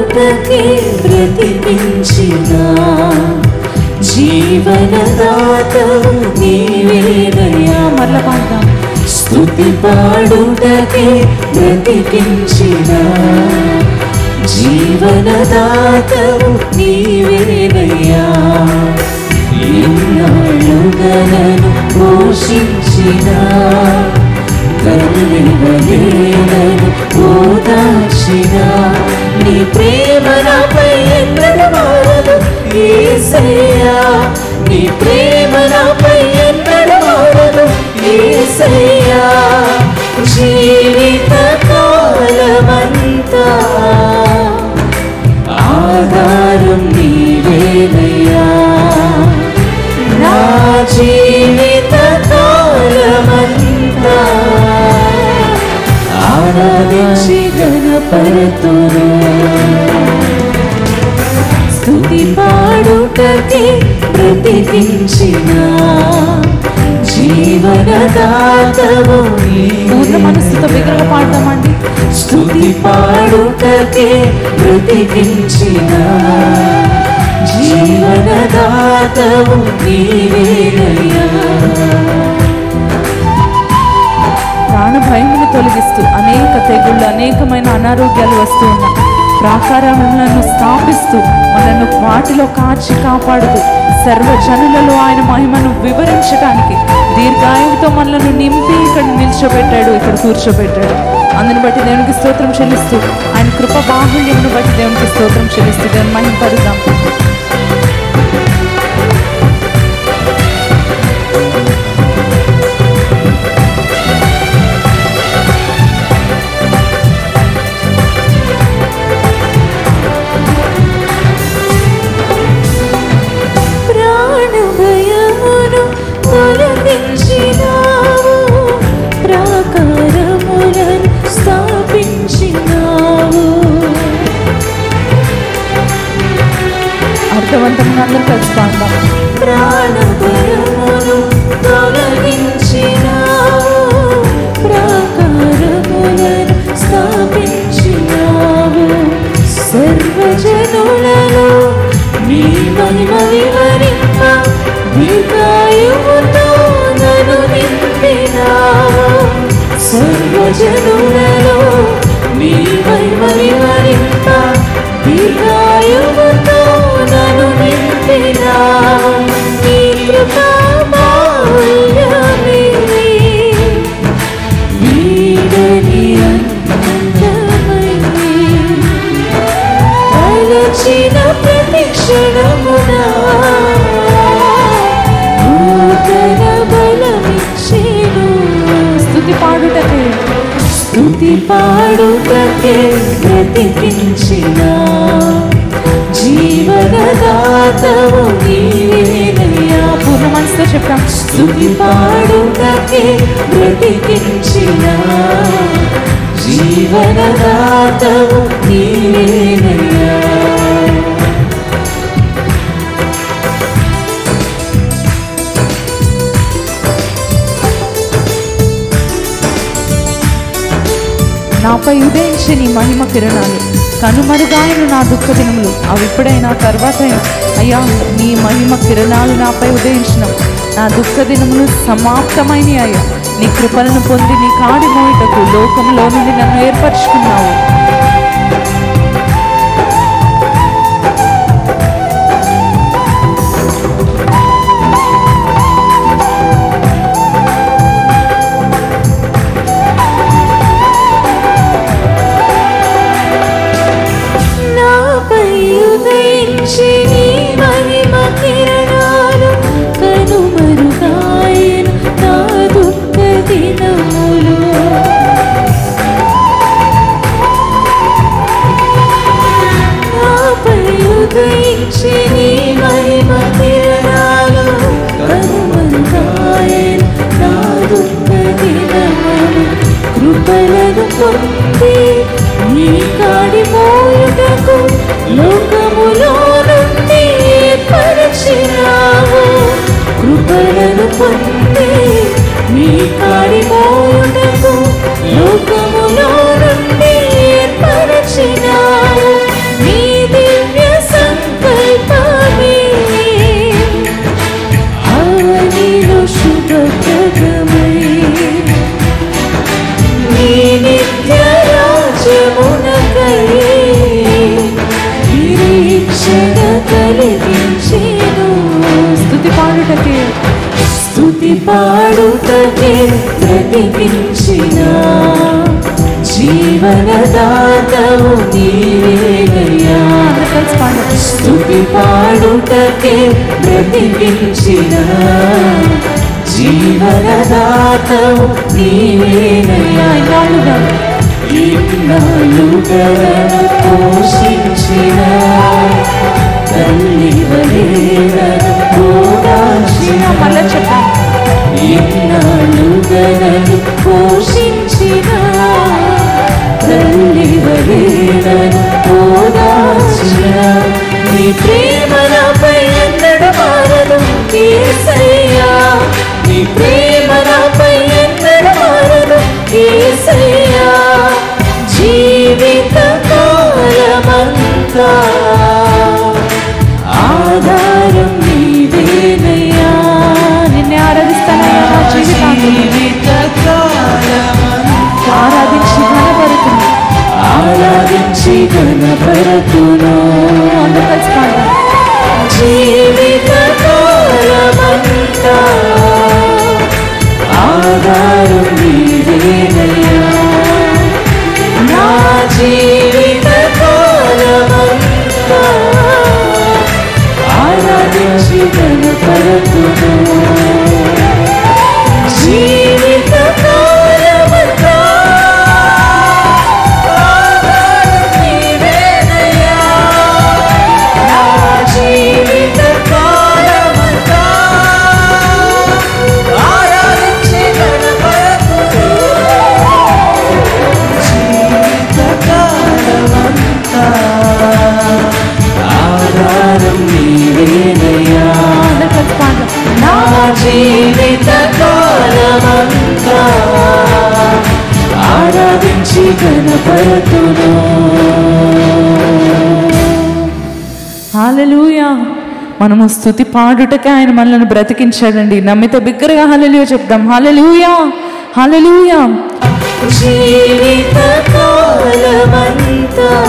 పాడుటకే బ్రతికించిన జీవనదాతవు నీవేనయ్యా మరల పాడదాం స్తుతి పాడుటకే బ్రతికించిన జీవనదాతవు నీవేనయ్యా ఎన్నాళ్ళుగా నన్ను పోషించిన కరుణను ఓదార్చిన నీ ప్రేమ నాపై ఎన్నడు మారదు ఏసయ్యా నీ ప్రేమ నాపై ఎన్నడు మారదు ఏసయ్యా జీవిత కాలమంతా ఆధారం నీవేనయ్యా నా జీవిత కాలమంతా ఆరాధించి గణపరతురు స్తుతి పాడుటకి ప్రతికించిన జీవనదాతవు పూర్ణ మనస్సుతో విగ్రహ పాడదామండి స్తుతి పాడుటకే ప్రతికించిన జీవనదాతవు నీవేనయ్యా ప్రాణ భయమును తొలగిస్తూ అనేక తెగుళ్ళు అనేకమైన అనారోగ్యాలు వస్తూ ఉన్న ప్రాకారములను స్థాపిస్తూ మనను వాటిలో కాచి కాపాడుతూ సర్వజనులలో ఆయన మహిమను వివరించడానికి దీర్ఘాయువుతో మనలను నింపి ఇక్కడ నిల్చోబెట్టాడు ఇక్కడ కూర్చోబెట్టాడు అందుని బట్టి దేవునికి స్తోత్రం చెల్లిస్తూ ఆయన కృప బాహుళ్యమును బట్టి దేవునికి స్తోత్రం చెల్లిస్తూ దేవుని మహిమ పరుదాం ప్రాణభయమును తొలగించినావు ప్రాకారములను స్థాపించినావు అర్థవంతంగా అందరూ కలిసి పాడదాం ప్రాణభయమును తొలగించినావు ప్రాకారములను స్థాపించినావు సర్వజనులలో నీ మహిమ వివరింప దీర్ఘాయువుతో నన్ను నింపినావు సర్వజనులలో నీ మహిమ వివరింప దీర్ఘాయువుతో నన్ను నింపినావు నీ కృపా బాహుళ్యమే వీడని అనంతమై అలచిన ప్రతి క్షణమున నూతన బలమిచ్చేను స్తుతి పాడుటకే స్తుతి పాడుటకే బ్రతికించిన జీవనదాతవు నీవేనయ్యా పూర్ణ మనసుతో చెప్పాం స్తుతి పాడుటకే బ్రతికించిన జీవనదాతవు నీవేనయ్యా నాపై ఉదయించే నీ మహిమ కిరణాలు కనుమరుగాయను నా దుఃఖ దినములు అవి ఇప్పుడైనా తర్వాత అయ్యా నీ మహిమ కిరణాలు నాపై ఉదయించిన నా దుఃఖ దినములు సమాప్తమైన అయ్యా నీ కృపలను పొంది నీ కాడి మోయుటకు లోకంలో నుండి నన్ను ఏర్పరచుకున్నావు నాపై ఉదయించి నీ మహిమ కిరణాలు కనుమరుగాయను నా దుఃఖ దినములు నాపై ఉదయించి నీ మహిమ కిరణాలు కనుమరుగాయను నా దుఃఖ దినములు కృపలను పొంది నీ కాడి మోయుటకు లోకములో నుండి ఏర్పరచినావు కృపలను పొంది నీ కాడి మోయుటకు లోకములో నుండి ఏర్పరచినావు నీ పాడుటకే బ్రతికించిన జీవనదాతవు నీవేనయ్యా కలిసి పాడండి స్తుతి పాడుటకే బ్రతికించిన జీవనదాతవు నీవేనయ్యా ఇన్నాళ్ళుగా ఇన్నాళ్ళుగా నన్ను పోషించిన తల్లి వలె నన్ను ఓదార్చిన మళ్ళా చెప్పండి ఇన్నాళ్ళుగా నన్ను పోషించిన తల్లి వలె నన్ను ఓదార్చిన నీ ప్రేమ నాపై ఎన్నడు మారదు ఏసయ్యా నీ ప్రేమ నాపై ఎన్నడు మారదు ఏసయ్యా జీవిత కాలమంతా ఆధారం నీవేనయ్యా నిన్నే ఆరాధిస్తానయ్యా నా జీవితాన్ని జీవిత కాలమంతా ఆరాధించి ఘనపడుతుంది ఆరాధించి గణపరతును అందరూ కలిసి పాడదాం జీవిత కాలమంతా ఆధారం నీవేనయ్యా నా జీవిత కాలమంతా ఆరాధించి గణపరతును జీవిత కాలమంతా ఆధారం నీవేనయ్యా నా జీవిత కాలమంతా ఆరాధించి గణపరతును జీవిత కాలమంతా ఆధారం నీవేనయ్యా అందరూ కలిసి పాడదాం నా జీవిత కాలమంతా ఆరాధించి గణపరతును హాలెలూయా మనము స్థుతి పాడుటకే ఆయన మనల్ని బ్రతికించాడండి నమ్మితే బిగ్గరగా హాలెలూయా చెప్దాం హాలెలూయా హాలెలూయా జీవిత కాలమంతా